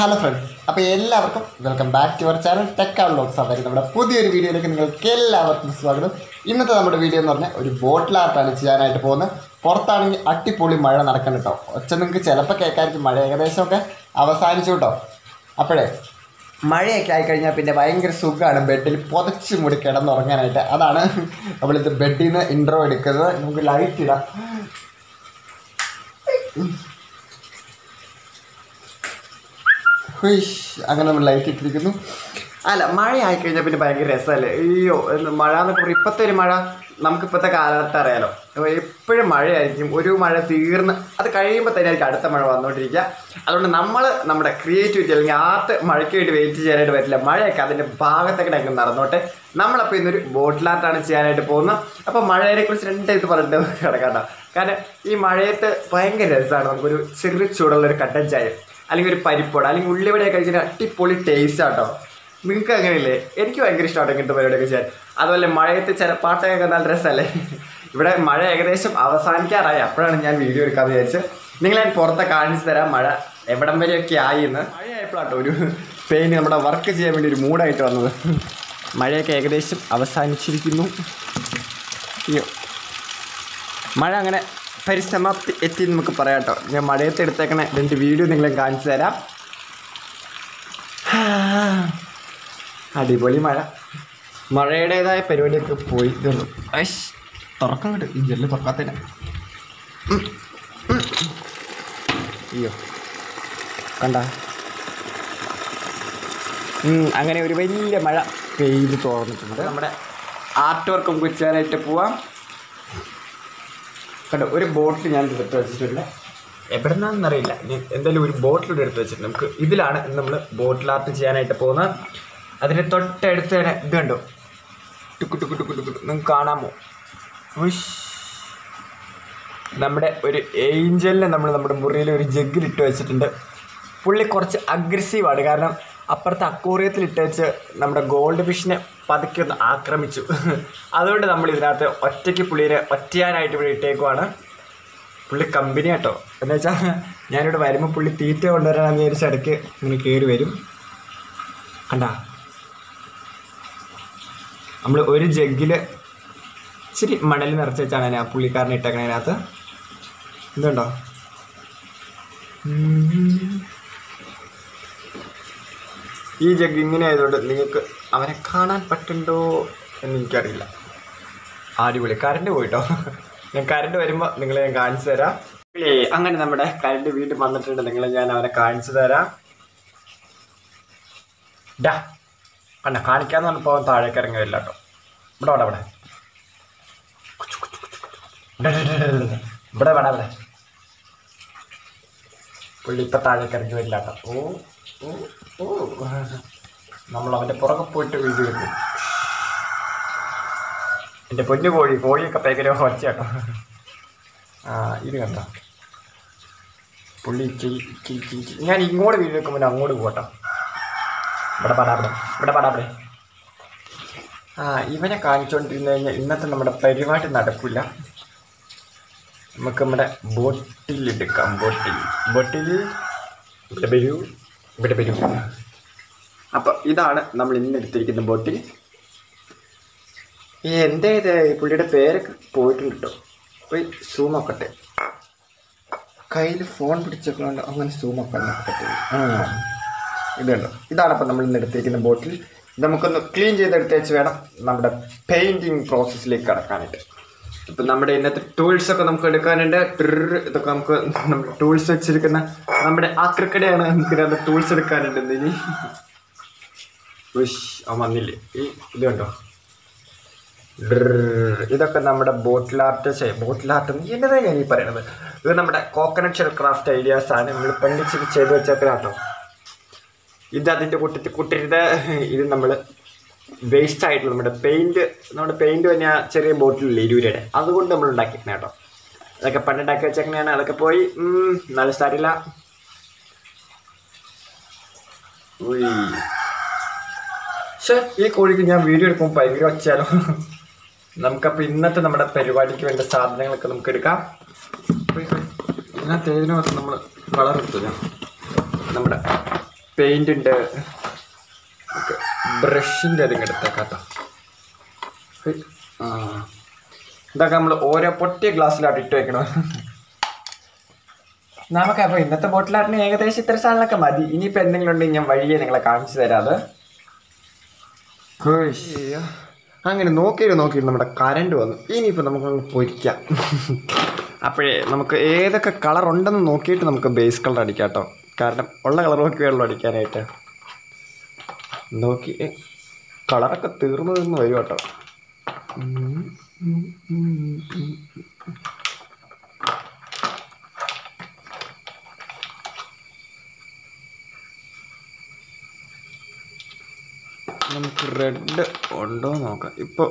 Hello friends അപ്പോൾ എല്ലാവർക്കും welcome back to our channel ടെക്കാ വ്ലോഗ്സ് അവർ നമ്മുടെ പുതിയൊരു വീഡിയോയിലേക്ക് നിങ്ങൾക്ക് എല്ലാവർക്കും സ്വാഗതം ഇന്നത്തെ നമ്മുടെ വീഡിയോ എന്ന് പറഞ്ഞാൽ ഒരു ബോട്ടിൽ ആർട്ടാണ് ചെയ്യാനായിട്ട് പോകുന്നത് പുറത്താണെങ്കിൽ അട്ടിപ്പൊളി മഴ നടക്കണം കേട്ടോ ഒച്ച നിങ്ങൾക്ക് ചിലപ്പോൾ കേൾക്കായിരിക്കും മഴ ഏകദേശമൊക്കെ അവസാനിച്ചു കേട്ടോ അപ്പോഴേ മഴയൊക്കെ ആയിക്കഴിഞ്ഞാൽ പിന്നെ ഭയങ്കര സുഖമാണ് ബെഡിൽ പുതച്ച് മൂടി കിടന്നുറങ്ങാനായിട്ട് അതാണ് നമ്മളിത് ബെഡിൽ നിന്ന് ഇൻട്രോ എടുക്കുന്നത് നമുക്ക് ലൈറ്റ് ഇടാം ഹുയ്ഷ് അങ്ങനെ നമ്മൾ ലൈറ്റ് ഇട്ടിരിക്കുന്നു അല്ല മഴ ആയിക്കഴിഞ്ഞാൽ പിന്നെ ഭയങ്കര രസമല്ലേ അയ്യോ എന്ന് മഴ എന്നൊക്കെ പറയും ഇപ്പോഴത്തെ ഒരു മഴ നമുക്കിപ്പോഴത്തെ കാലത്ത് അറിയാലോ അപ്പോൾ എപ്പോഴും മഴയായിരിക്കും ഒരു മഴ തീർന്ന് അത് കഴിയുമ്പോൾ തന്നെ ആയിരിക്കും അടുത്ത മഴ വന്നുകൊണ്ടിരിക്കുക അതുകൊണ്ട് നമ്മൾ നമ്മുടെ ക്രിയേറ്റിവിറ്റി അല്ലെങ്കിൽ ആർട്ട് മഴയ്ക്ക് വേണ്ടി വെയിറ്റ് ചെയ്യാനായിട്ട് പറ്റില്ല മഴയൊക്കെ അതിൻ്റെ ഭാഗത്തൊക്കെ അങ്ങ് നടന്നോട്ടെ നമ്മളപ്പോൾ ഇന്നൊരു ബോട്ടിൽ ആർട്ടാണ് ചെയ്യാനായിട്ട് പോകുന്നത് അപ്പോൾ മഴയെ കുറിച്ച് രണ്ട് ഇത് പറഞ്ഞിട്ട് കിടക്കാട്ടോ കാരണം ഈ മഴയത്ത് ഭയങ്കര രസമാണ് നമുക്കൊരു ചെറു ചൂടുള്ള ഒരു കട്ടൻ ചായ അല്ലെങ്കിൽ ഒരു പരിപ്പോട അല്ലെങ്കിൽ ഉള്ളിവട കഴിക്കുന്ന അടിപൊളി ടേസ്റ്റ് ആട്ടോ നിങ്ങൾക്ക് അങ്ങനെയല്ലേ എനിക്ക് ഭയങ്കര ഇഷ്ടമാണ് ഇങ്ങനത്തെ പരിപാടിയൊക്കെ ചെയ്യാൻ അതുപോലെ മഴയത്ത് ചില പാട്ടൊക്കെ നല്ല രസമല്ലേ ഇവിടെ മഴ ഏകദേശം അവസാനിക്കാറായി അപ്പോഴാണ് ഞാൻ വീഡിയോ എടുക്കാമെന്ന് വിചാരിച്ചത് നിങ്ങൾ ഞാൻ പുറത്തെ കാണിച്ചു തരാം മഴ എവിടം വരെയൊക്കെ ആയി എന്ന് മഴയായപ്പോഴാട്ടോ ഒരു പെയിൻറ്റ് നമ്മുടെ വർക്ക് ചെയ്യാൻ വേണ്ടി ഒരു മൂഡായിട്ട് വന്നത് മഴയൊക്കെ ഏകദേശം അവസാനിച്ചിരിക്കുന്നു അയ്യോ മഴ അങ്ങനെ പരിസമാപ്തി എത്തി എന്ന് നമുക്ക് പറയാം കേട്ടോ ഞാൻ മഴയത്ത് എടുത്തേക്കണ രണ്ട് വീഡിയോ നിങ്ങളെ കാണിച്ചു തരാം അടിപൊളി മഴ മഴയുടേതായ പരിപാടിയൊക്കെ പോയി ഇതുള്ളൂ ഐഷ് തുറക്കാൻ കിട്ടും ഈ ജെല്ല് തുറക്കാത്തതിന് അയ്യോ കണ്ട അങ്ങനെ ഒരു വലിയ മഴ പെയ്ത് തോന്നിട്ടുണ്ട് നമ്മുടെ ആർട്ട് വർക്ക് നമുക്ക് ചെയ്യാനായിട്ട് പോവാം കണ്ടോ ഒരു ബോട്ടിൽ ഞാൻ എടുത്ത് വെച്ചിട്ടുണ്ട് എവിടെ നിന്നാണെന്നറിയില്ല ഇനി എന്തായാലും ഒരു ബോട്ടിൽ എടുത്ത് വെച്ചിട്ടുണ്ട് നമുക്ക് ഇതിലാണ് നമ്മൾ ബോട്ടിൽ ആർട്ട് ചെയ്യാനായിട്ട് പോകുന്നത് അതിന് തൊട്ടടുത്ത് തന്നെ ഇത് കണ്ടോ ടുക്കു ടുക്കു ടുക്കു ടുക്കു നിങ്ങൾക്ക് കാണാമോ ഉഷ് നമ്മുടെ ഒരു ഏഞ്ചലിനെ നമ്മൾ നമ്മുടെ മുറിയിൽ ഒരു ജഗ്ഗിൽ ഇട്ട് വെച്ചിട്ടുണ്ട് പുള്ളി കുറച്ച് അഗ്രസീവാണ് കാരണം അപ്പുറത്തെ അക്കൂറിയത്തിൽ ഇട്ട് വെച്ച് നമ്മുടെ ഗോൾഡ് ഫിഷിനെ പതുക്കെ ഒന്ന് ആക്രമിച്ചു അതുകൊണ്ട് നമ്മൾ ഇതിനകത്ത് ഒറ്റയ്ക്ക് പുള്ളിയെ ഒറ്റയാനായിട്ട് ഇവിടെ ഇട്ടേക്കുവാണ് പുള്ളി കമ്പനി കേട്ടോ എന്ന് വെച്ചാൽ ഞാനിവിടെ വരുമ്പോൾ പുള്ളി തീറ്റ കൊണ്ടുവരാമെന്ന് വിചാരിച്ച് ഇടയ്ക്ക് ഇങ്ങനെ കയറി വരും കണ്ട നമ്മൾ ഒരു ജഗ്ഗിൽ ഇച്ചിരി മണൽ നിറച്ച് വെച്ചാണ് ഞാൻ പുള്ളിക്കാരനെ ഇട്ടേക്കണതിനകത്ത് ഇതുണ്ടോ ഈ ജഗ് ഇങ്ങനെ ആയതുകൊണ്ട് നിങ്ങൾക്ക് അവനെ കാണാൻ പറ്റുന്നുണ്ടോ എന്ന് എനിക്കറിയില്ല അടിപൊളി കറണ്ട് പോയിട്ടോ ഞാൻ കറണ്ട് വരുമ്പോൾ നിങ്ങളെ ഞാൻ കാണിച്ചു തരാം ഏ അങ്ങനെ നമ്മുടെ കറണ്ട് വീണ്ടും വന്നിട്ടുണ്ട് നിങ്ങളെ ഞാൻ അവനെ കാണിച്ചു തരാം ഡാ കണ്ട കാണിക്കാന്ന് പറഞ്ഞപ്പോൾ അവൻ താഴേക്ക് ഇറങ്ങി വരില്ല കേട്ടോ ഇവിടെ വേണ്ട ഇവിടെ ഇവിടെ വേണ്ട ഇവിടെ പുള്ളി ഇപ്പം താഴേക്ക് ഇറങ്ങി വരില്ല കേട്ടോ ഓ ഓ ഓ നമ്മൾ അവൻ്റെ പുറകെ പോയിട്ട് വീഡിയോ എടുക്കും എൻ്റെ പൊന്നു കോഴി കോഴിയൊക്കെ ഭയങ്കര ഒച്ച കേട്ടോ ആ ഇത് കണ്ടോ പുള്ളി ഇച്ചിരി ഇച്ചിരി ഇച്ചിരി ഇച്ചിരി ഞാൻ ഇങ്ങോട്ട് വീഡിയോ വെക്കുമ്പോൾ അങ്ങോട്ട് പോകട്ടോ ഇവിടെ പടാവിടെ ഇവിടെ പടാവിടെ ആ ഇവനെ കാണിച്ചുകൊണ്ടിരുന്നു കഴിഞ്ഞാൽ ഇന്നത്തെ നമ്മുടെ പരിപാടി നടക്കില്ല നമുക്ക് നമ്മുടെ ബോട്ടിൽ എടുക്കാം ബോട്ടിൽ ബോട്ടിൽ ഇവിടെ വരൂ ഇവിടെ വരൂ അപ്പം ഇതാണ് നമ്മൾ ഇന്ന് എടുത്തിരിക്കുന്ന ബോട്ടിൽ ഈ എന്താ ഇത് പുള്ളിയുടെ പേരൊക്കെ പോയിട്ടുണ്ട് കേട്ടോ പോയി സൂം ആക്കട്ടെ കയ്യിൽ ഫോൺ പിടിച്ചപ്പോഴുണ്ട് അങ്ങനെ സൂം ആക്കാൻ പറ്റും ഇതുണ്ടോ ഇതാണ് അപ്പം നമ്മൾ ഇന്ന് എടുത്തിരിക്കുന്ന ബോട്ടിൽ ഇത് നമുക്കൊന്ന് ക്ലീൻ ചെയ്തെടുത്ത് വെച്ച് വേണം നമ്മുടെ പെയിൻറ്റിങ് പ്രോസസ്സിലേക്ക് കടക്കാനായിട്ട് ഇപ്പം നമ്മുടെ ഇന്നത്തെ ടൂൾസ് ഒക്കെ നമുക്ക് എടുക്കാനുണ്ട് ട്രിർ ഇതൊക്കെ നമുക്ക് നമ്മുടെ ടൂൾസ് വെച്ചിരിക്കുന്ന നമ്മുടെ ആക്രിക്കടയാണ് നമുക്ക് ഇതിനകത്ത് ടൂൾസ് എടുക്കാനുണ്ട് ഇനി ഉഷ് ആ വന്നില്ലേ ഈ ഇത് കണ്ടോ ഡ്രർ. ഇതൊക്കെ നമ്മുടെ ബോട്ടിൽ ആർട്ട് ബോട്ടിൽ ആർട്ട് എന്നതാ ഞാൻ ഈ പറയണത് ഇത് നമ്മുടെ കോക്കനട്ട് ഷെൽ ക്രാഫ്റ്റ് ഐഡിയാസ് ആണ് നമ്മൾ പണ്ടിച്ചിട്ട് ചെയ്ത് വെച്ചേക്കാട്ടോ ഇത് അതിൻ്റെ കൂട്ടത്തിൽ കൂട്ടരുത് ഇത് നമ്മൾ വേസ്റ്റ് ആയിട്ടുള്ള നമ്മുടെ പെയിൻറ് നമ്മുടെ പെയിൻറ് തന്നെ ആ ചെറിയ ബോട്ടിലില്ലേ ഇരുപരുടെ അതുകൊണ്ട് നമ്മൾ ഉണ്ടാക്കിയിരിക്കുന്നത് കേട്ടോ അതൊക്കെ പണ്ടുണ്ടാക്കി വെച്ചേക്കണയാണ് അതൊക്കെ പോയി ഉം, നല്ല സാരില്ല ഉയ്. പക്ഷേ ഈ കോഴിക്ക് ഞാൻ വീഡിയോ എടുക്കുമ്പോൾ ഭയങ്കര വച്ചാലോ നമുക്കപ്പോൾ ഇന്നത്തെ നമ്മുടെ പരിപാടിക്ക് വേണ്ട സാധനങ്ങളൊക്കെ നമുക്ക് എടുക്കാം ഇതിനകത്ത് ഏതിനകത്ത് നമ്മൾ കളർ എടുത്തില്ല നമ്മുടെ പെയിന്റ് ഉണ്ട് ബ്രഷിൻ്റെ അതിങ്ങ് എടുത്തേക്കാട്ടോ ഹെയ്. ആ ഇതൊക്കെ നമ്മൾ ഓരോ പൊട്ടിയ ഗ്ലാസ്സിലാട്ട് ഇട്ട് വെക്കണം നമുക്ക് അപ്പോൾ ഇന്നത്തെ ബോട്ടിലാട്ടിന് ഏകദേശം ഇത്ര സാധനങ്ങളൊക്കെ മതി ഇനിയിപ്പോൾ എന്തെങ്കിലും ഉണ്ടെങ്കിൽ ഞാൻ വഴിയെ നിങ്ങളെ കാണിച്ചു തരാതെ അയ്യോ. അങ്ങനെ നോക്കിയിട്ട് നോക്കിയിട്ട് നമ്മുടെ കറണ്ട് വന്നു ഇനിയിപ്പോൾ നമുക്ക് പൊരിക്കാം അപ്പോഴേ നമുക്ക് ഏതൊക്കെ കളർ ഉണ്ടെന്ന് നോക്കിയിട്ട് നമുക്ക് ബേസ് കളർ അടിക്കാം കേട്ടോ കാരണം ഉള്ള കളർ നോക്കി വേണമല്ലോ അടിക്കാനായിട്ട് നോക്കി ഏ, കളറൊക്കെ തീർന്നു തീർന്ന് വരും കേട്ടോ ഉം, ഉം, ഉം, ഉം. നമുക്ക് റെഡ് ഉണ്ടോ നോക്കാം ഇപ്പോൾ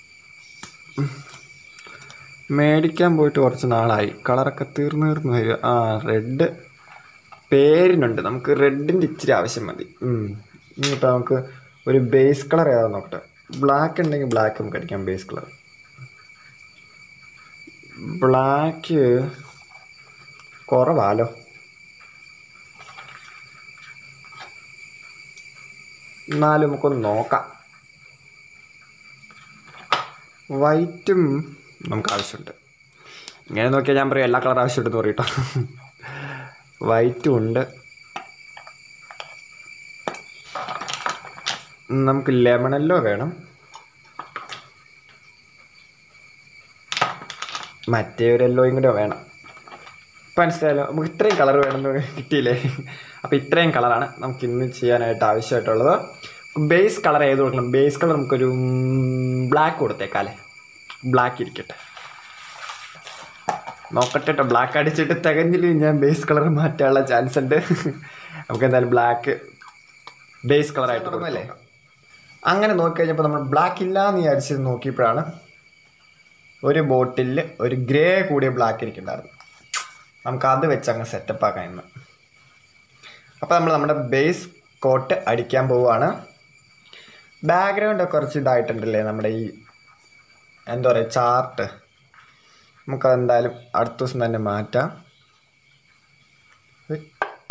മേടിക്കാൻ പോയിട്ട് കുറച്ച് നാളായി കളറൊക്കെ തീർന്നു തീർന്നു വരിക ആ റെഡ് പേരിനുണ്ട് നമുക്ക് റെഡിൻ്റെ ഇച്ചിരി ആവശ്യം മതി ഉം. ഇനിയിപ്പോൾ നമുക്ക് ഒരു ബേസ് കളർ ഏതാ നോക്കട്ടെ ബ്ലാക്ക് ഉണ്ടെങ്കിൽ ബ്ലാക്ക് നമുക്ക് അടിക്കാം ബേസ് കളർ ബ്ലാക്ക് കുറവാലോ എന്നാലും നമുക്കൊന്ന് നോക്കാം വൈറ്റും നമുക്ക് ആവശ്യമുണ്ട് ഇങ്ങനെ നോക്കിയാൽ ഞാൻ പറയും എല്ലാ കളർ ആവശ്യമുണ്ടെന്ന് പറയും കേട്ടോ വൈറ്റും ഉണ്ട് നമുക്ക് ലെമണല്ലോ വേണം മറ്റേ ഒരു യെല്ലോയും കൂടെ വേണം ഇപ്പം മനസ്സിലായല്ലോ നമുക്ക് ഇത്രയും കളർ വേണമെന്ന് കിട്ടിയില്ലേ അപ്പോൾ ഇത്രയും കളറാണ് നമുക്ക് ഇന്ന് ചെയ്യാനായിട്ട് ആവശ്യമായിട്ടുള്ളത് ബേസ് കളർ ഏത് കൊടുക്കണം ബേസ് കളർ നമുക്കൊരു ബ്ലാക്ക് കൊടുത്തേക്കാല്ലേ ബ്ലാക്ക് ഇരിക്കട്ടെ നോക്കട്ടെ കേട്ടോ ബ്ലാക്ക് അടിച്ചിട്ട് തികഞ്ഞില്ലെങ്കിൽ ഞാൻ ബേസ് കളർ മാറ്റാനുള്ള ചാൻസ് ഉണ്ട് നമുക്ക് എന്തായാലും ബ്ലാക്ക് ബേസ് കളറായിട്ട് കൊടുക്കല്ലേ അങ്ങനെ നോക്കി കഴിഞ്ഞപ്പോൾ നമ്മൾ ബ്ലാക്ക് ഇല്ല എന്ന് വിചാരിച്ച് നോക്കിയപ്പോഴാണ് ഒരു ബോട്ടിലിൽ ഒരു ഗ്രേ കൂടിയ ബ്ലാക്ക് ഇരിക്കുന്നുണ്ടായിരുന്നു നമുക്ക് അത് വെച്ച് അങ്ങ് സെറ്റപ്പ് ആക്കാം ഇന്ന് അപ്പോൾ നമ്മൾ നമ്മുടെ ബേസ് കോട്ട് അടിക്കാൻ പോവുകയാണ് ബാക്ക്ഗ്രൗണ്ട് കുറച്ച് ഇതായിട്ടുണ്ടല്ലേ നമ്മുടെ ഈ എന്താ പറയുക ചാർട്ട് നമുക്കത് എന്തായാലും അടുത്ത ദിവസം തന്നെ മാറ്റാം ഉയ്.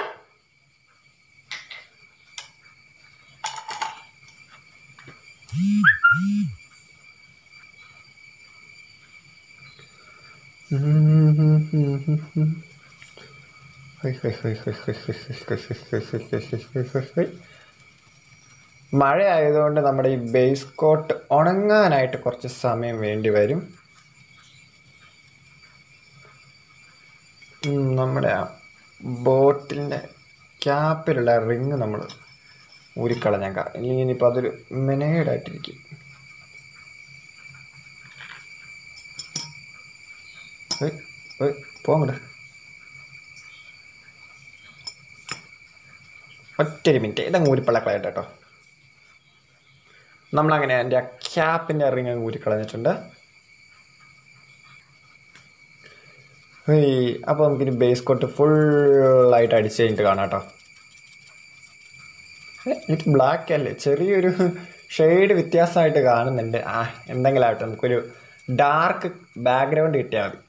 മഴ ആയതുകൊണ്ട് നമ്മുടെ ഈ ബേസ് കോട്ട് ഉണങ്ങാനായിട്ട് കുറച്ച് സമയം വേണ്ടി വരും ഉം, നമ്മുടെ ആ ബോട്ടിലിൻ്റെ ക്യാപ്പിലുള്ള റിങ് നമ്മൾ ഊരിക്കളഞ്ഞേക്കാം ഇല്ലെങ്കിൽ ഇനിയിപ്പോൾ അതൊരു മെനേഡായിട്ടിരിക്കും ഏയ്, ഏയ്, പോങ്ങട് ഒറ്റൊരു മിനിറ്റ് ഇതങ്ങ് ഊരിപ്പള്ളക്കളയട്ടെ കേട്ടോ നമ്മളങ്ങനെ എൻ്റെ ആ ക്യാപ്പിൻ്റെ റിങ് അങ്ങ് ഊരിക്കളഞ്ഞിട്ടുണ്ട് ഹേയ് അപ്പോൾ നമുക്കിനി ബേസ് കോട്ട് ഫുള്ളായിട്ട് അടിച്ച് കഴിഞ്ഞിട്ട് കാണാം കേട്ടോ ഏ, ഇത് ബ്ലാക്ക് അല്ലേ ചെറിയൊരു ഷെയ്ഡ് വ്യത്യാസമായിട്ട് കാണുന്നുണ്ട് ആ എന്തെങ്കിലും ആവട്ടെ നമുക്കൊരു ഡാർക്ക് ബാക്ക്ഗ്രൗണ്ട് കിട്ടിയാൽ മതി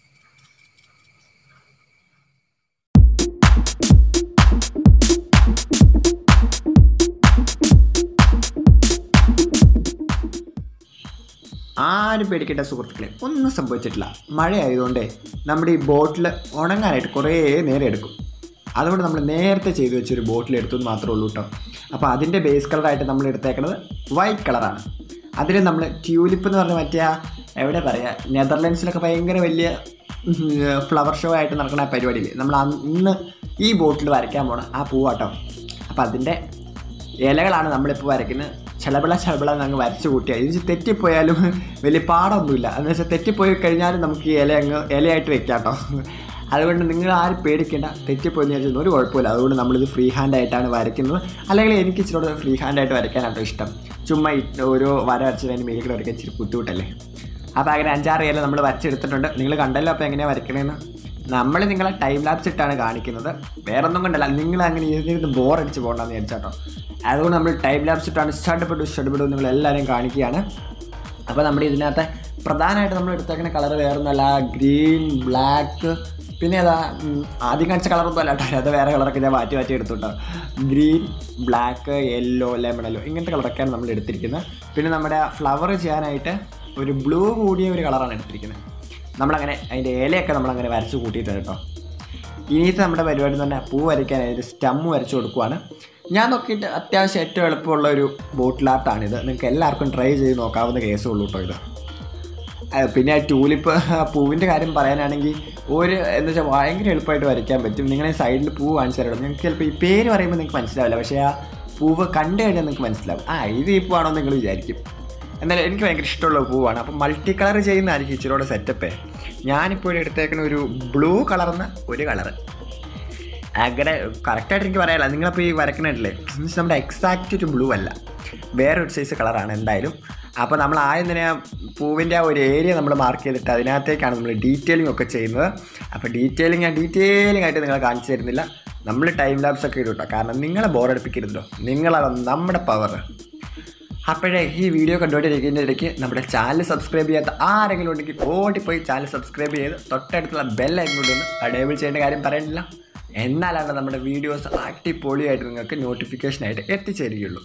ആരും പേടിക്കേണ്ട സുഹൃത്തുക്കളെ ഒന്നും സംഭവിച്ചിട്ടില്ല മഴയായതുകൊണ്ട് നമ്മുടെ ഈ ബോട്ടിൽ ഉണങ്ങാനായിട്ട് കുറേ നേരം എടുക്കും അതുകൊണ്ട് നമ്മൾ നേരത്തെ ചെയ്തു വെച്ചൊരു ബോട്ടിൽ എടുത്തു എന്ന് മാത്രമേ ഉള്ളൂ കേട്ടോ അപ്പോൾ അതിൻ്റെ ബേസ് കളറായിട്ട് നമ്മൾ എടുത്തേക്കുന്നത് വൈറ്റ് കളറാണ് അതിൽ നമ്മൾ ട്യൂലിപ്പ് എന്ന് പറഞ്ഞ മറ്റേ ആ എവിടെ പറയുക നെതർലാൻഡ്സിലൊക്കെ ഭയങ്കര വലിയ ഫ്ലവർ ഷോ ആയിട്ട് നടക്കുന്ന ആ പരിപാടിയിൽ നമ്മൾ അന്ന് ഈ ബോട്ടിൽ വരയ്ക്കാൻ പോണ ആ പൂവാട്ടോ അപ്പോൾ അതിൻ്റെ ഇലകളാണ് നമ്മളിപ്പോൾ വരയ്ക്കുന്നത് ചളബിള ചളബിള അങ്ങ് വരച്ചു കൂട്ടിയാൽ ഇത് തെറ്റിപ്പോയാലും വലിയ പാടൊന്നുമില്ല എന്ന് വെച്ചാൽ തെറ്റിപ്പോയി കഴിഞ്ഞാലും നമുക്ക് ഈ ഇല അങ്ങ് ഇലയായിട്ട് വെക്കാം കേട്ടോ അതുകൊണ്ട് നിങ്ങൾ ആരും പേടിക്കേണ്ട തെറ്റിപ്പോയെന്ന് വിചാരിച്ചൊന്നും ഒരു കുഴപ്പമില്ല അതുകൊണ്ട് നമ്മളിത് ഫ്രീ ഹാൻഡ് ആയിട്ടാണ് വരയ്ക്കുന്നത് അല്ലെങ്കിൽ എനിക്ക് ഇച്ചിരി ഫ്രീ ഹാൻഡ് ആയിട്ട് വരയ്ക്കാനാട്ടോ ഇഷ്ടം ചുമ്മാ ഇട്ട് ഓരോ വര വരച്ചതിന് മേലിൽ കൂടെ വരയ്ക്കാൻ ഇച്ചിരി ബുദ്ധിമുട്ടല്ലേ അപ്പോൾ അങ്ങനെ അഞ്ചാറ് ഇല നമ്മൾ വരച്ചെടുത്തിട്ടുണ്ട് നിങ്ങൾ കണ്ടല്ലോ അപ്പോൾ എങ്ങനെയാണ് വരയ്ക്കണേന്ന് നമ്മൾ നിങ്ങളെ ടൈം ലാപ്സ് ഇട്ടാണ് കാണിക്കുന്നത് വേറെ ഒന്നും കൊണ്ടല്ല നിങ്ങൾ അങ്ങനെ ഇരുന്ന് ബോർ അടിച്ച് പോകണ്ടെന്ന് വിചാരിച്ചാട്ടോ അതുകൊണ്ട് നമ്മൾ ടൈം ലാപ്സ് ഇട്ടാണ് ഇഷ്ടപ്പെട്ടു ഇഷ്ടപ്പെട്ടു നിങ്ങൾ എല്ലാവരെയും കാണിക്കുകയാണ് അപ്പോൾ നമ്മുടെ ഇതിനകത്ത് പ്രധാനമായിട്ട് നമ്മൾ എടുത്തേക്കുന്ന കളർ വേറെ ഒന്നല്ല ഗ്രീൻ ബ്ലാക്ക് പിന്നെ അതാ ഉം, ആദ്യം കാണിച്ച കളറൊന്നും അല്ല കേട്ടോ അത് വേറെ കളറൊക്കെ ഞാൻ മാറ്റി മാറ്റി എടുത്തു കേട്ടോ ഗ്രീൻ ബ്ലാക്ക് യെല്ലോ ലെമണല്ലോ ഇങ്ങനത്തെ കളറൊക്കെയാണ് നമ്മൾ എടുത്തിരിക്കുന്നത് പിന്നെ നമ്മുടെ ഫ്ലവർ ചെയ്യാനായിട്ട് ഒരു ബ്ലൂ കൂടിയ ഒരു കളറാണ് എടുത്തിരിക്കുന്നത് നമ്മളങ്ങനെ അതിൻ്റെ ഇലയൊക്കെ നമ്മളങ്ങനെ വരച്ച് കൂട്ടിയിട്ടുണ്ട് കേട്ടോ ഇനിയത്തെ നമ്മുടെ പരിപാടി എന്ന് പറഞ്ഞാൽ പൂ വരയ്ക്കാനായിട്ട് സ്റ്റമ്മ് വരച്ച് കൊടുക്കുവാണ് ഞാൻ നോക്കിയിട്ട് അത്യാവശ്യം ഏറ്റവും എളുപ്പമുള്ള ഒരു ബോട്ടിൽ ആർട്ടാണിത് നിങ്ങൾക്ക് എല്ലാവർക്കും ട്രൈ ചെയ്ത് നോക്കാവുന്ന കേസേ ഉള്ളൂ കേട്ടോ ഇത് ആ, പിന്നെ ആ ട്യൂലിപ്പ് പൂവിൻ്റെ കാര്യം പറയാനാണെങ്കിൽ ഒരു എന്താ വെച്ചാൽ ഭയങ്കര എളുപ്പമായിട്ട് വരയ്ക്കാൻ പറ്റും നിങ്ങളെ സൈഡിൽ പൂ കാണിച്ചു തരണം നിങ്ങൾക്ക് ചിലപ്പോൾ ഈ പേര് പറയുമ്പോൾ നിങ്ങൾക്ക് മനസ്സിലാവില്ല പക്ഷേ ആ പൂവ് കണ്ടു കഴിഞ്ഞാൽ നിങ്ങൾക്ക് മനസ്സിലാവും ആ ഇത് ഈ പൂവാണോ എന്ന് നിങ്ങൾ വിചാരിക്കും എന്നാലും എനിക്ക് ഭയങ്കര ഇഷ്ടമുള്ള പൂവാണ് അപ്പം മൾട്ടി കളർ ചെയ്യുന്നതായിരിക്കും ഇച്ചിരിയോടെ സെറ്റപ്പേ ഞാനിപ്പോൾ ഇവിടെ എടുത്തേക്കുന്ന ഒരു ബ്ലൂ കളർന്ന ഒരു കളറ് അങ്ങനെ കറക്റ്റായിട്ട് എനിക്ക് പറയാനില്ല നിങ്ങളപ്പോൾ ഈ വരക്കണില്ലേ മീൻസ് നമ്മുടെ എക്സാക്റ്റ് ഒരു ബ്ലൂ അല്ല വേറെ ഒരു സൈസ് കളറാണ് എന്തായാലും അപ്പോൾ നമ്മൾ ആദ്യം തന്നെ ആ പൂവിൻ്റെ ആ ഒരു ഏരിയ നമ്മൾ മാർക്ക് ചെയ്തിട്ട് അതിനകത്തേക്കാണ് നമ്മൾ ഡീറ്റെയിലിംഗ് ഒക്കെ ചെയ്യുന്നത് അപ്പോൾ ഡീറ്റെയിലിംഗ് ഞാൻ ഡീറ്റെയിലിംഗ് ആയിട്ട് നിങ്ങളെ കാണിച്ചു തരുന്നില്ല നമ്മൾ ടൈം ലാബ്സ് ഒക്കെ ഇടും കേട്ടോ കാരണം നിങ്ങളെ ബോറടിപ്പിക്കരുതല്ലോ നിങ്ങളാണ് നമ്മുടെ പവർ അപ്പോഴേ ഈ വീഡിയോ കണ്ടുകൊണ്ടിരിക്കുന്നതിൻ്റെ ഇടയ്ക്ക് നമ്മുടെ ചാനൽ സബ്സ്ക്രൈബ് ചെയ്യാത്ത ആരെങ്കിലും ഉണ്ടെങ്കിൽ ഓടിപ്പോയി ചാനൽ സബ്സ്ക്രൈബ് ചെയ്ത് തൊട്ടടുത്തുള്ള ബെല്ലൈക്കൺ കൊണ്ടൊന്ന് അഡേബിൾ ചെയ്യേണ്ട കാര്യം പറയുന്നില്ല എന്നാലാണ് നമ്മുടെ വീഡിയോസ് അടിപൊളിയായിട്ട് നിങ്ങൾക്ക് നോട്ടിഫിക്കേഷനായിട്ട് എത്തിച്ചേരുകയുള്ളൂ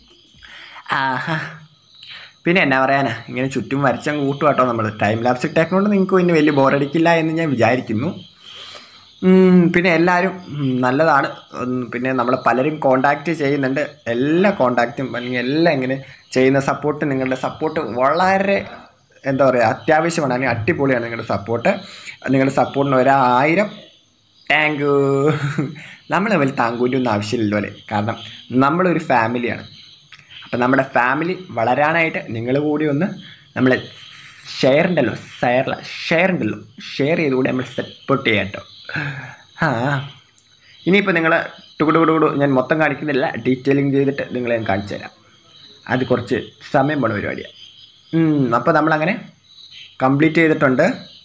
ആഹാ പിന്നെ എന്നാ പറയാനാ ഇങ്ങനെ ചുറ്റും വരച്ചങ്ങ് കൂട്ടും കേട്ടോ നമ്മൾ ടൈം ലാപ്സ് ഇട്ടേക്കൊണ്ട് നിങ്ങൾക്ക് പിന്നെ വലിയ ബോറടിക്കില്ല എന്ന് ഞാൻ വിചാരിക്കുന്നു ഉം, പിന്നെ എല്ലാവരും ഉം, നല്ലതാണ് ഉം, പിന്നെ നമ്മൾ പലരും കോണ്ടാക്റ്റ് ചെയ്യുന്നുണ്ട് എല്ലാ കോണ്ടാക്റ്റും അല്ലെങ്കിൽ എല്ലാം ഇങ്ങനെ ചെയ്യുന്ന സപ്പോർട്ട് നിങ്ങളുടെ സപ്പോർട്ട് വളരെ എന്താ പറയുക അത്യാവശ്യമാണ് അല്ലെങ്കിൽ അടിപൊളിയാണ് നിങ്ങളുടെ സപ്പോർട്ട് നിങ്ങളുടെ സപ്പോർട്ടിന് ഒരായിരം താങ്ക് യു നമ്മൾ തമ്മിൽ താങ്കൂൻ്റെ ഒന്നും ആവശ്യമില്ലല്ലോ അല്ലേ കാരണം നമ്മളൊരു ഫാമിലിയാണ് അപ്പം നമ്മുടെ ഫാമിലി വളരാനായിട്ട് നിങ്ങൾ കൂടി ഒന്ന് നമ്മൾ ഷെയർ ഉണ്ടല്ലോ ഷെയർ ഷെയർ ഉണ്ടല്ലോ ഷെയർ ചെയ്തുകൂടി നമ്മൾ സപ്പോർട്ട് ചെയ്യാം കേട്ടോ ആ ഇനിയിപ്പോൾ നിങ്ങൾ ടുകുടുകുടുകുടു ഞാൻ മൊത്തം കാണിക്കുന്നില്ല ഡീറ്റെയിലിംഗ് ചെയ്തിട്ട് നിങ്ങളെ ഞാൻ കാണിച്ചു തരാം അത് കുറച്ച് സമയം പോണ പരിപാടിയാണ് അപ്പോൾ നമ്മളങ്ങനെ കംപ്ലീറ്റ് ചെയ്തിട്ടുണ്ട്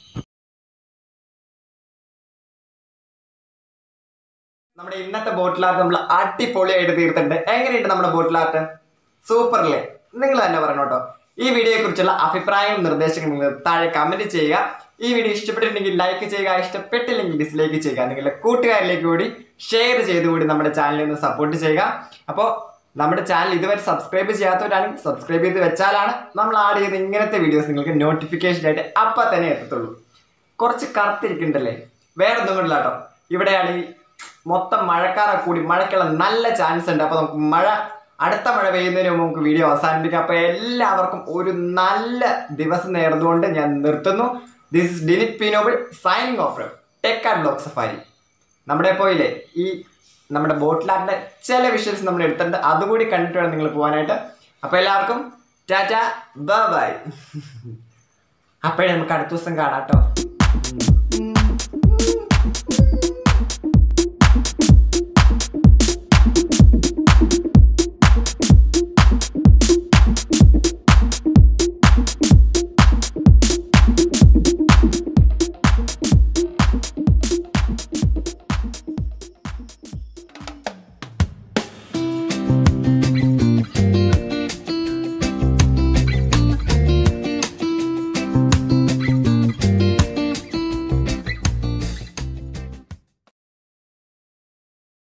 നമ്മുടെ ഇന്നത്തെ ബോട്ടിൽ ആർട്ട് നമ്മൾ അടിപൊളിയായിട്ട് തീർത്തിട്ടുണ്ട് എങ്ങനെയുണ്ട് നമ്മുടെ ബോട്ടിൽ ആർട്ട് സൂപ്പർ അല്ലേ നിങ്ങൾ തന്നെ പറയണം കേട്ടോ ഈ വീഡിയോയെ കുറിച്ചുള്ള അഭിപ്രായങ്ങളും നിർദ്ദേശങ്ങളും നിങ്ങൾ താഴെ കമന്റ് ചെയ്യുക ഈ വീഡിയോ ഇഷ്ടപ്പെട്ടിട്ടുണ്ടെങ്കിൽ ലൈക്ക് ചെയ്യുക ഇഷ്ടപ്പെട്ടില്ലെങ്കിൽ ഡിസ്ലൈക്ക് ചെയ്യുക നിങ്ങളുടെ കൂട്ടുകാരിലേക്ക് കൂടി ഷെയർ ചെയ്തുകൂടി നമ്മുടെ ചാനലിൽ നിന്ന് സപ്പോർട്ട് ചെയ്യുക അപ്പോൾ നമ്മുടെ ചാനൽ ഇതുവരെ സബ്സ്ക്രൈബ് ചെയ്യാത്തവരാണെങ്കിൽ സബ്സ്ക്രൈബ് ചെയ്ത് വെച്ചാലാണ് നമ്മൾ ആഡ് ചെയ്ത ഇങ്ങനത്തെ വീഡിയോസ് നിങ്ങൾക്ക് നോട്ടിഫിക്കേഷൻ ആയിട്ട് അപ്പം തന്നെ എത്തത്തുള്ളൂ കുറച്ച് കറുത്തിരിക്കണ്ടല്ലേ വേറെ ഒന്നും കൊണ്ടില്ല കേട്ടോ ഇവിടെയാണെങ്കിൽ മൊത്തം മഴക്കാറൊക്കെ കൂടി മഴയ്ക്കുള്ള നല്ല ചാൻസ് ഉണ്ട് അപ്പോൾ നമുക്ക് മഴ അടുത്ത മഴ പെയ്യുന്നതിന് മുമ്പ് നമുക്ക് വീഡിയോ അവസാനിപ്പിക്കാം അപ്പോൾ എല്ലാവർക്കും ഒരു നല്ല ദിവസം നേർന്നുകൊണ്ട് ഞാൻ നിർത്തുന്നു ദിസ് ഇസ് ഡിലിറ്റ് പിനോബിൾ signing off tech and vlog safari നമ്മുടെ പോയില്ലേ ഈ നമ്മുടെ ബോട്ടിലാറിൻ്റെ ചില വിഷ്വൽസ് നമ്മൾ എടുത്തിട്ടുണ്ട് അതുകൂടി കണ്ടിട്ട് വേണം നിങ്ങൾ പോകാനായിട്ട് അപ്പോൾ എല്ലാവർക്കും ടാറ്റ ബൈ ബൈ അപ്പോഴേ നമുക്ക് അടുത്ത ദിവസം കാണാം കേട്ടോ